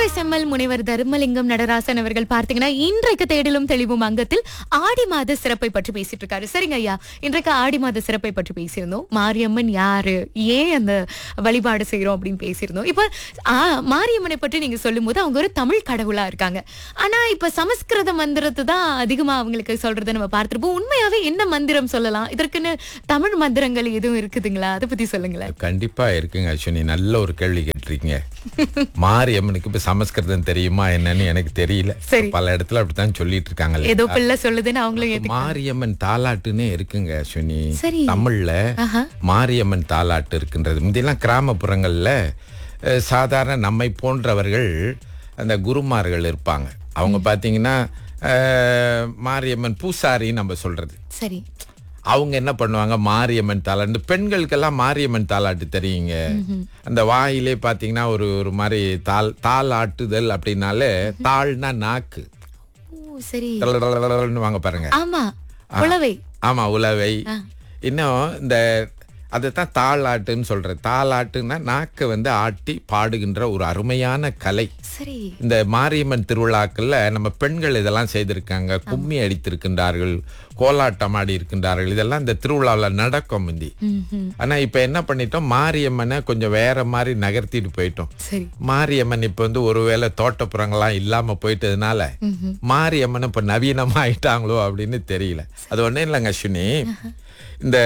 ML முனைவர் தர்மலிங்கம் நடராசன் அவர்கள் பார்த்தீங்கன்னா இன்றைக்கு தேடலும் தெளிவும் அங்கத்தில் ஆடி மாத சிறப்பை பற்றி பேசிட்டு இருக்காரு சரிங்க ஐயா இன்றைக்கு ஆடி மாத சிறப்பை பற்றி பேசியிருந்தோம் மாரியம்மன் யாரு ஏன் அந்த வழிபாடு செய்யறோம் அப்படின்னு பேசியிருந்தோம் இப்ப ஆ, மாரியம்மனை பற்றி நீங்க சொல்லும்போது அவங்க ஒரு தமிழ் கடவுளா இருக்காங்க ஆனா இப்ப சமஸ்கிருத மந்திரத்தை தான் அதிகமா அவங்களுக்கு சொல்றதை நம்ம பார்த்திருப்போம் உண்மையாவே என்ன மந்திரம் சொல்லலாம் இதற்குன்னு தமிழ் மந்திரங்கள் எதுவும் இருக்குதுங்களா அதை பத்தி சொல்லுங்களேன் கண்டிப்பா இருக்குங்க அஸ்வினி நல்ல ஒரு கேள்வி கேட்டிருக்கீங்க மாரியம்மனுக்கு இப்ப சமஸ்கிருதம் தெரியுமா என்னன்னு எனக்கு தெரியல சரி. பல இடத்துல அப்படித்தான் சொல்லிட்டு இருக்காங்க ஏதோ பிள்ளை சொல்லுதுன்னு அவங்களும் ஏத்து மாரியம்மன் தாலாட்டுன்னே இருக்குங்க அஸ்வினி சரி. தமிழ்ல ஆஹா. மாரியம்மன் தாலாட்டு இருக்கின்றது முந்தியெல்லாம் கிராமப்புறங்கள்ல அஹ், சாதாரண நம்மை போன்றவர்கள் அந்த குருமார்கள் இருப்பாங்க அவங்க பாத்தீங்கன்னா அஹ், மாரியம்மன் பூசாரின்னு நம்ம சொல்றது சரி அவங்க என்ன பண்ணுவாங்க மாரியம்மன் தாலாட்டு பெண்களுக்கெல்லாம் மாரியம்மன் தாலாட்டு தெரியுங்க அந்த வாயிலே பாத்தீங்கன்னா ஒரு ஒரு மாதிரி தாள் தாளாட்டுதல் அப்படின்னாலே தாள்னா நாக்கு ஓ சரி டலடலடலன்னு வாங்க பாருங்க ஆமா குளவை ஆமா உலவை இன்னும் இந்த அதைத்தான் தாளாட்டுன்னு சொல்றேன் தாளாட்டுன்னா நாக்கை வந்து ஆட்டி பாடுகின்ற ஒரு அருமையான கலை சரி இந்த மாரியம்மன் திருவிழாக்கள்ல நம்ம பெண்கள் இதெல்லாம் செய்திருக்காங்க கும்மி அடித்திருக்கின்றார்கள் கோலாட்டம் ஆடி இருக்கின்றார்கள் இதெல்லாம் இந்த திருவிழாவில் நடக்கும் முந்தி ம்ஹும். ஆனா இப்ப என்ன பண்ணிட்டோம் மாரியம்மனை கொஞ்சம் வேற மாதிரி நகர்த்திட்டு போயிட்டோம் சரி மாரியம்மன் இப்ப வந்து ஒருவேளை தோட்டப்புறங்கள்லாம் இல்லாம போயிட்டதுனால மாரியம்மன் இப்ப நவீனமா ஆயிட்டாங்களோ அப்படின்னு தெரியல அது ஒண்ணும் இல்லைங்க அஸ்வினி இந்த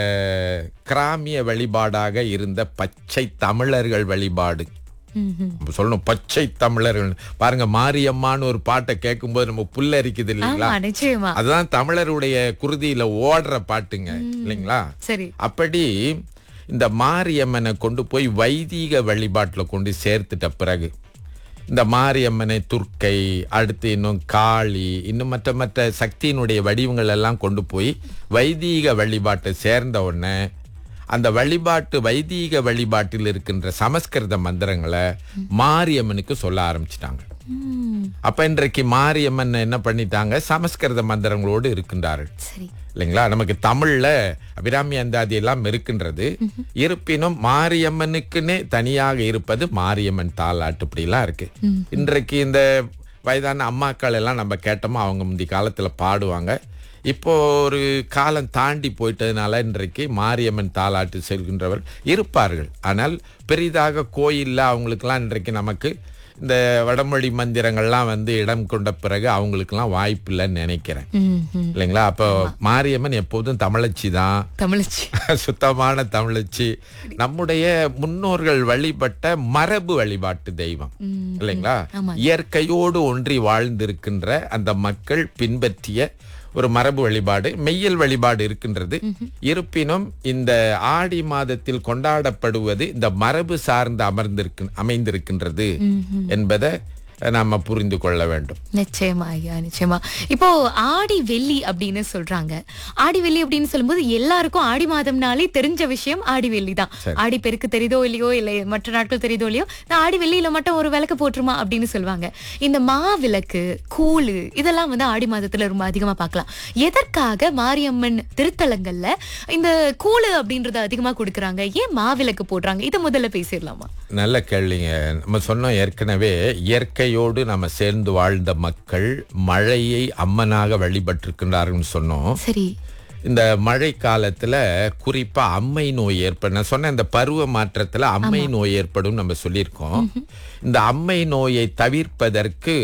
கிராமிய வழிபாடாக இருந்த பச்சை தமிழர்கள் வழிபாடு ம்ஹும். நம்ம சொல்லணும் பச்சை தமிழர்கள் பாருங்க மாரியம்மான்னு ஒரு பாட்டை கேட்கும்போது நம்ம புல்லரிக்குது இல்லைங்களா ஆமா நிச்சயமா அதுதான் தமிழருடைய குருதியில ஓடுற பாட்டுங்க இல்லைங்களா சரி அப்படி இந்த மாரியம்மனை கொண்டு போய் வைதீக வழிபாட்டில் கொண்டு சேர்த்துட்ட பிறகு இந்த மாரியம்மனை துர்க்கை அடுத்து இன்னும் காளி இன்னும் மற்ற மற்ற சக்தியினுடைய வடிவங்கள் எல்லாம் கொண்டு போய் வைதீக வழிபாட்டை சேர்ந்த உடனே அந்த வழிபாட்டு வைதீக வழிபாட்டில் இருக்கின்ற சமஸ்கிருத மந்திரங்களை மாரியம்மனுக்கு சொல்ல ஆரம்பிச்சிட்டாங்க ம், அப்ப இன்றைக்கு மாரியம்மன் என்ன பண்ணிட்டாங்க சமஸ்கிருத மந்திரங்களோடு இருக்கின்றார்கள் சரி இல்லைங்களா நமக்கு தமிழ்ல அபிராமி அந்தாதி எல்லாம் இருக்கின்றது இருப்பினும் மாரியம்மனுக்குன்னே தனியாக இருப்பது மாரியம்மன் தாலாட்டு இப்படிலாம் இருக்கு இன்றைக்கு இந்த வயதான அம்மாக்கள் எல்லாம் நம்ம கேட்டோமா அவங்க முந்தி காலத்துல பாடுவாங்க இப்போ ஒரு காலம் தாண்டி போயிட்டதுனால இன்றைக்கு மாரியம்மன் தாலாட்டு செல்கின்றவர் இருப்பார்கள் ஆனால் பெரிதாக கோயில்ல அவங்களுக்கெல்லாம் இன்றைக்கு நமக்கு இந்த வடமொழி மந்திரங்கள்லாம் வந்து இடம் கொண்ட பிறகு அவங்களுக்கெல்லாம் வாய்ப்பு இல்லைன்னு நினைக்கிறேன் ம்ஹும். இல்லைங்களா அப்போ மாரியம்மன் எப்போதும் தமிழச்சி தான் தமிழச்சி சுத்தமான தமிழச்சி நம்முடைய முன்னோர்கள் வழிபட்ட மரபு வழிபாட்டு தெய்வம் இல்லைங்களா இயற்கையோடு ஒன்றி வாழ்ந்திருக்கின்ற அந்த மக்கள் பின்பற்றிய ஒரு மரபு வழிபாடு மெய்யல் வழிபாடு இருக்கின்றது இருப்பினும் இந்த ஆடி மாதத்தில் கொண்டாடப்படுவது இந்த மரபு சார்ந்து அமர்ந்திருக்கு அமைந்திருக்கின்றது என்பதை நாம புரிந்து கொள்ள வேண்டும் நிச்சயமா ஐயா நிச்சயமா இப்போ ஆடி வெள்ளி அப்படின்னு சொல்றாங்க ஆடி வெள்ளி அப்படின்னு சொல்லும்போது எல்லாருக்கும் ஆடி மாதம்னாலே தெரிஞ்ச விஷயம் ஆடி வெள்ளி தான் ஆடி பெருக்கு தெரியுதோ இல்லையோ இல்லை மற்ற நாட்கள் தெரியுதோ இல்லையோ நான் ஆடி வெள்ளியில மட்டும் ஒரு விளக்கு போட்டுருமா அப்படின்னு சொல்லுவாங்க இந்த மாவிளக்கு கூழு இதெல்லாம் வந்து ஆடி மாதத்துல ரொம்ப அதிகமா பார்க்கலாம் எதற்காக மாரியம்மன் திருத்தலங்கள்ல இந்த கூழு அப்படின்றத அதிகமா கொடுக்கறாங்க ஏன் மாவிளக்கு போடுறாங்க இதை முதல்ல பேசிடலாமா நல்ல கேள்விங்க நம்ம சொன்னோம் ஏற்கனவே இயற்கையோடு நம்ம சேர்ந்து வாழ்ந்த மக்கள் மழையை அம்மனாக வழிபட்டிருக்கின்றார்கள்னு சொன்னோம் சரி இந்த மழை காலத்துல குறிப்பா அம்மை நோய் ஏற்படும் நான் சொன்ன இந்த பருவ மாற்றத்துல அம்மை நோய் ஏற்படும் நம்ம சொல்லியிருக்கோம் இந்த அம்மை நோயை தவிர்ப்பதற்கு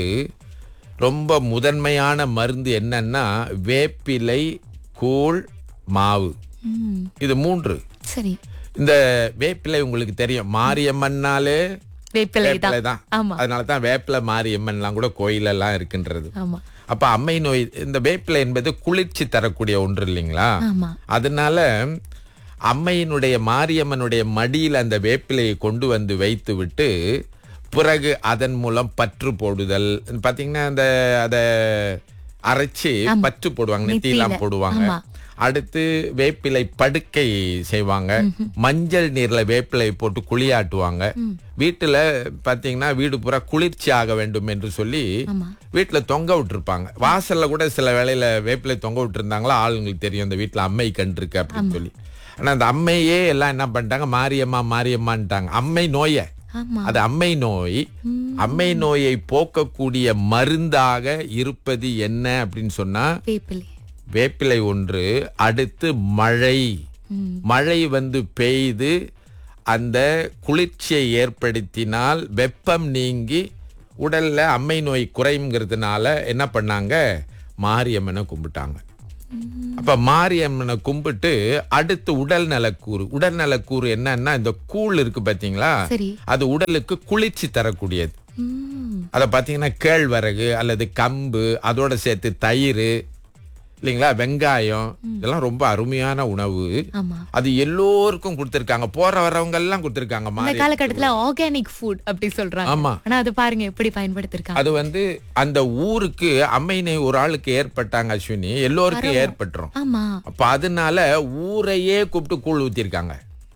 ரொம்ப முதன்மையான மருந்து என்னன்னா வேப்பிலை கூழ் மாவு ம், இது மூன்று சரி இந்த வேப்பிலை உங்களுக்கு தெரியும் மாரியம்மன்னாலே வேப்பிலை வேப்பிலை தான் தான் ஆமா அதனால தான் வேப்பிலை மாரியம்மன்லாம் கூட கோயிலெல்லாம் இருக்கின்றது ஆமா அப்ப அம்மை நோய் இந்த வேப்பிலை என்பது குளிர்ச்சி தரக்கூடிய ஒன்று இல்லைங்களா ஆமா அதனால அம்மையினுடைய மாரியம்மனுடைய மடியில் அந்த வேப்பிலையை கொண்டு வந்து வைத்து விட்டு பிறகு அதன் மூலம் பற்று போடுதல் பாத்தீங்கன்னா அந்த அத அரைச்சு பற்று போடுவாங்க நெத்தியெல்லாம் போடுவாங்க ஆமா. அடுத்து வேப்பிலை படுக்கை செய்வாங்க மஞ்சள் நீர்ல வேப்பிலை போட்டு குளியாட்டுவாங்க வீட்டுல பாத்தீங்கன்னா வீடு பூரா குளிர்ச்சி ஆக வேண்டும் என்று சொல்லி ஆமா வீட்டுல தொங்க விட்டுருப்பாங்க வாசல்ல கூட சில வேளையில வேப்பிலை தொங்க விட்டுருந்தாங்களா ஆளுங்களுக்கு தெரியும் அந்த வீட்டுல அம்மை கன்று இருக்கு அப்படின்னு சொல்லி ஆனா அந்த அம்மையே எல்லாம் என்ன பண்ணிட்டாங்க மாரியம்மா மாரியம்மான்ட்டாங்க அம்மை நோய ஆமா அது அம்மை நோய் அம்மை நோயை போக்கக்கூடிய மருந்தாக இருப்பது என்ன அப்படின்னு சொன்னா வேப்பிலை வேப்பிலை ஒன்று அடுத்து மழை ம். மழை வந்து பெய்து அந்த குளிர்ச்சியை ஏற்படுத்தினால் வெப்பம் நீங்கி உடல்ல அம்மை நோய் குறையுங்கிறதுனால என்ன பண்ணாங்க மாரியம்மனை கும்பிட்டாங்க அப்ப மாரியம்மனை கும்பிட்டு அடுத்து உடல் நலக்கூறு உடல் நலக்கூறு என்னன்னா இந்த கூழ் இருக்கு பாத்தீங்களா சரி அது உடலுக்கு குளிர்ச்சி தரக்கூடியது ம். அதை பார்த்தீங்கன்னா கேழ்வரகு அல்லது கம்பு அதோட சேர்த்து தயிர் இல்லைங்களா வெங்காயம் இதெல்லாம் ரொம்ப அருமையான உணவு ஆமா அது எல்லோருக்கும் கொடுத்துருக்காங்க போற வரவங்க எல்லாம் கொடுத்துருக்காங்க இந்த மாறி காலகட்டத்துல ஆர்கானிக் ஃபுட் அப்படி சொல்றாங்க ஆமா. ஆனா அது பாருங்க எப்படி பயன்படுத்திருக்காங்க அது வந்து அந்த ஊருக்கு அம்மைனை ஒரு ஆளுக்கு ஏற்பட்டாங்க அஸ்வினி எல்லோருக்கும் ஏற்பட்டுரும் ஆமா அப்ப அதனால ஊரையே கூப்பிட்டு கூழ் ஊத்திருக்காங்க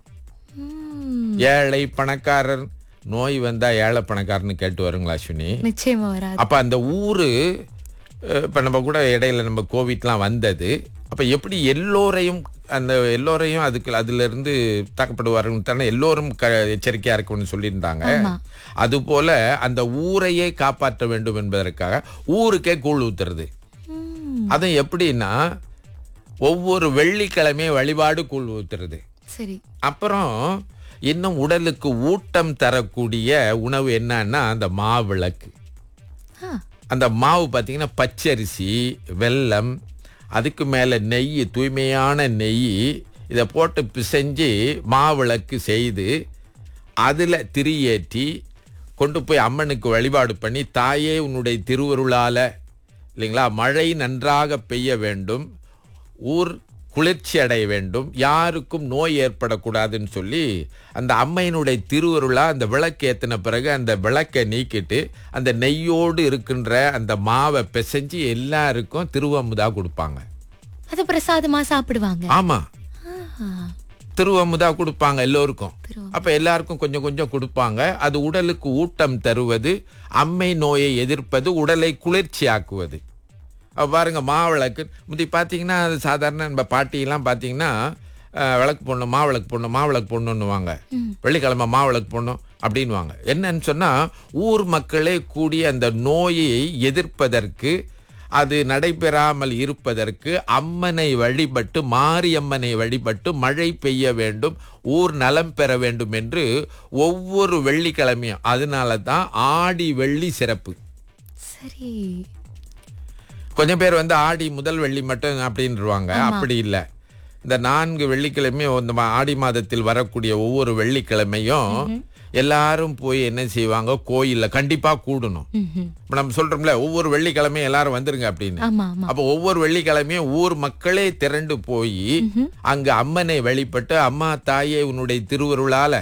ம். ஏழை பணக்காரர் நோய் வந்தா ஏழை பணக்காரன்னு கேட்டு வருங்களா அஸ்வினி நிச்சயமா வராது அப்ப அந்த ஊரு அஹ், இப்ப நம்ம கூட இடையில நம்ம கோவிட்லாம் வந்தது அப்ப எப்படி எல்லோரையும் அந்த எல்லோரையும் அதுக்கு அதுல இருந்து தாக்கப்படுவார்கள் தானே எல்லோரும் க எச்சரிக்கையா இருக்கணும்னு சொல்லியிருந்தாங்க ஆமா. அது போல அந்த ஊரையே காப்பாற்ற வேண்டும் என்பதற்காக ஊருக்கே கூழ் ஊத்துறது ம். அது எப்படின்னா ஒவ்வொரு வெள்ளிக்கிழமையும் வழிபாடு கூழ் ஊத்துறது சரி அப்புறம் இன்னும் உடலுக்கு ஊட்டம் தரக்கூடிய உணவு என்னன்னா அந்த மாவிளக்கு ஆ, அந்த மாவு பார்த்தீங்கன்னா பச்சரிசி வெல்லம் அதுக்கு மேலே நெய் தூய்மையான நெய் இதை போட்டு பிசைஞ்சு மாவிளக்கு செய்து அதில் திரியேற்றி கொண்டு போய் அம்மனுக்கு வழிபாடு பண்ணி தாயே உன்னுடைய திருவருளால இல்லைங்களா மழை நன்றாக பெய்ய வேண்டும் ஊர் குளிர்ச்சி அடைய வேண்டும் யாருக்கும் நோய் ஏற்படக்கூடாதுன்னு சொல்லி அந்த அம்மையினுடைய திருவருளா அந்த விளக்கு ஏத்தின பிறகு அந்த விளக்கை நீக்கிட்டு அந்த நெய்யோடு இருக்கின்ற அந்த மாவை பிசைஞ்சு எல்லாருக்கும் திருவமுதா கொடுப்பாங்க அது பிரசாதமா சாப்பிடுவாங்க ஆமா ஆ, திருவமுதா கொடுப்பாங்க எல்லோருக்கும் திருவ- அப்ப எல்லாருக்கும் கொஞ்சம் கொஞ்சம் கொடுப்பாங்க அது உடலுக்கு ஊட்டம் தருவது அம்மை நோயை எதிர்ப்பது உடலை குளிர்ச்சியாக்குவது அப்ப பாருங்க மாவிளக்கு முந்தி பார்த்தீங்கன்னா அது சாதாரண நம்ம பாட்டியெல்லாம் பார்த்தீங்கன்னா அஹ், விளக்கு போடணும் மாவிளக்கு போடணும் மாவிளக்கு போடணுன்னுவாங்க வெள்ளிக்கிழமை மாவிளக்கு போடணும் அப்படின்வாங்க என்னன்னு சொன்னா ஊர் மக்களே கூடி அந்த நோயை எதிர்ப்பதற்கு அது நடைபெறாமல் இருப்பதற்கு அம்மனை வழிபட்டு மாரியம்மனை வழிபட்டு மழை பெய்ய வேண்டும் ஊர் நலம் பெற வேண்டும் என்று ஒவ்வொரு வெள்ளிக்கிழமையும் அதனால தான் ஆடி வெள்ளி சிறப்பு சரி கொஞ்சம் பேர் வந்து ஆடி முதல் வெள்ளி மட்டும் அப்படின்ருவாங்க அப்படி இல்லை இந்த நான்கு வெள்ளிக்கிழமையும் இந்த மா- ஆடி மாதத்தில் வரக்கூடிய ஒவ்வொரு வெள்ளிக்கிழமையும் எல்லாரும் போய் என்ன செய்வாங்க கோயில்ல கண்டிப்பா கூடணும் ம்ஹும். இப்ப நம்ம சொல்றோம்ல ஒவ்வொரு வெள்ளிக்கிழமையும் எல்லாரும் வந்துருங்க அப்படின்னு ஆமா ஆமா அப்போ ஒவ்வொரு வெள்ளிக்கிழமையும் ஊர் மக்களே திரண்டு போய் அங்க அம்மனை வழிபட்டு அம்மா தாயே உன்னுடைய திருவருளால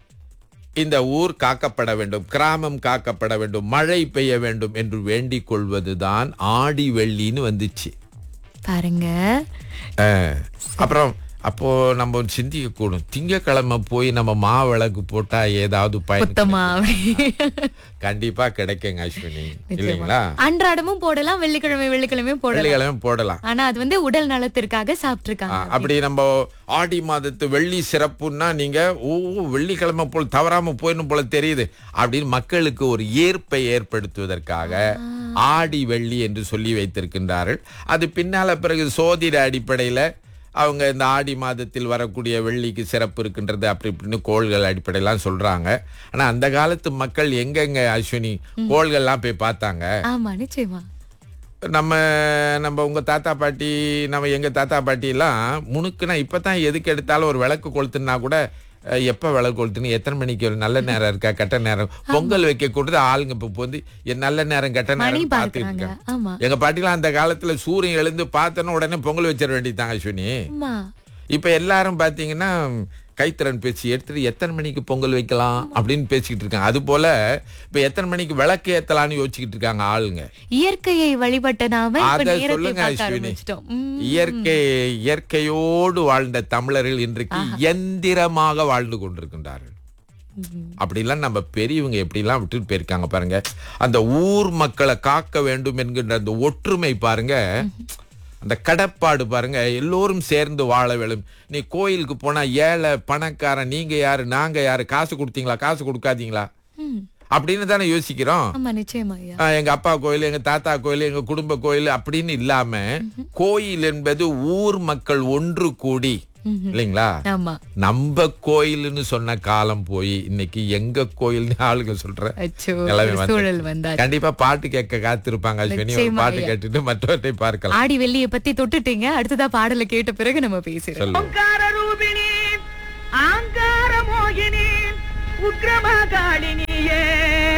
இந்த ஊர் காக்கப்பட வேண்டும் கிராமம் காக்கப்பட வேண்டும் மழை பெய்ய வேண்டும் என்று வேண்டிக் கொள்வதுதான் ஆடி வெள்ளின்னு வந்துச்சு பாருங்க அஹ், அப்புறம் அப்போ நம்ம சிந்திக்க கூடும் திங்கக்கிழமை போய் நம்ம மாவிளக்கு போட்டா ஏதாவது பயன் புத்தமா அப்படி கண்டிப்பா கிடைக்குங்க அஸ்வினி இல்லைங்களா அன்றாடமும் போடலாம் வெள்ளிக்கிழமை வெள்ளிக்கிழமையும் போடலாம் வெள்ளிக்கிழமை போடலாம் ஆனா அது வந்து உடல் நலத்திற்காக சாப்பிட்டிருக்காங்க ஆ, அப்படி நம்ம ஆடி மாதத்து வெள்ளி சிறப்புன்னா நீங்க ஓ வெள்ளிக்கிழமை போல் தவறாம போயிடும் போல தெரியுது அப்படின்னு மக்களுக்கு ஒரு ஈர்ப்பை ஏற்படுத்துவதற்காக ஆடி வெள்ளி என்று சொல்லி வைத்திருக்கின்றார்கள் அது பின்னால பிறகு சோதிட அடிப்படையில அவங்க இந்த ஆடி மாதத்தில் வரக்கூடிய வெள்ளிக்கு சிறப்பு இருக்கின்றது அப்படி இப்படின்னு கோள்கள் அடிப்படையெல்லாம் சொல்றாங்க ஆனா அந்த காலத்து மக்கள் எங்கெங்க அஸ்வினி கோள்கள்லாம் போய் பார்த்தாங்க ஆமா நிச்சயமா நம்ம நம்ம உங்க தாத்தா பாட்டி நம்ம எங்க தாத்தா பாட்டி எல்லாம் முணுக்குனா இப்பதான் எதுக்கு எடுத்தாலும் ஒரு விளக்கு கொளுத்துனா கூட அஹ், எப்ப விளக்கு கொளுத்துன்னு எத்தனை மணிக்கு ஒரு நல்ல நேரம் இருக்கா கெட்ட நேரம் பொங்கல் வைக்க கூடாது ஆளுங்க இப்ப வந்து என் நல்ல நேரம் கெட்ட மணி நேரம் பார்த்துட்டு பார்க்கறாங்க இருக்காங்க ஆமா எங்க பாட்டிலாம் அந்த காலத்துல சூரியன் எழுந்து பார்த்தோன்னா உடனே பொங்கல் வச்சிட வேண்டியதாங்க அஸ்வினி ஆமா இப்ப எல்லாரும் பாத்தீங்கன்னா கைத்திறன் பேச்சு எடுத்துட்டு எத்தனை மணிக்கு பொங்கல் வைக்கலாம் அப்படின்னு பேசிக்கிட்டு இருக்காங்க அது போல இப்ப எத்தனை மணிக்கு விளக்கு ஏத்தலாம்னு யோசிச்சுக்கிட்டு இருக்காங்க ஆளுங்க இயற்கையை வழிபட்ட நாம இப்ப அத நேரத்தை சொல்லுங்க பார்க்க அஸ்வினி ஆரம்பிச்சிட்டோம் ம். இயற்கை இயற்கையோடு வாழ்ந்த தமிழர்கள் இன்றைக்கு எந்திரமாக வாழ்ந்து கொண்டிருக்கின்றார்கள் ம். அப்படிலாம் நம்ம பெரியவங்க எப்படிலாம் விட்டுட்டு போயிருக்காங்க பாருங்க அந்த ஊர் மக்களை காக்க வேண்டும் என்கின்ற அந்த ஒற்றுமை பாருங்க அந்த கடப்பாடு பாருங்க எல்லோரும் சேர்ந்து வாழ வேணும் நீ கோயிலுக்கு போனா ஏழை பணக்காரன் நீங்க யாரு நாங்க யாரு காசு கொடுத்தீங்களா காசு கொடுக்காதீங்களா ம். அப்படின்னு தானே யோசிக்கிறோம் ஆமா நிச்சயமா ஐயா ஆஹ் எங்க அப்பா கோயில் எங்க தாத்தா கோயில் எங்க குடும்ப கோயில் அப்படின்னு இல்லாம கோயில் என்பது ஊர் மக்கள் ஒன்று கூடி இல்லைங்களா ஆமா நம்ம கோயில்னு சொன்ன காலம் போய் இன்னைக்கு எங்க கோயில்னு ஆளுங்க சொல்ற அச்சோ எல்லாமே ஒரு வந்து- சூழல் வந்தாச்சு கண்டிப்பா பாட்டு கேட்க காத்திருப்பாங்க அஸ்வினி ஒரு நிச்சயமா பாட்டு ஐயா. கேட்டுட்டு மற்றவற்றை பார்க்கலாம் ஆடி வெள்ளிய பத்தி தொட்டுட்டீங்க அடுத்ததா பாடலை கேட்ட பிறகு நம்ம பேசுறோம் சொல்லு ஓங்கார ரூபிணி ஆங்கார மோகினி உக்ரமகாளினியே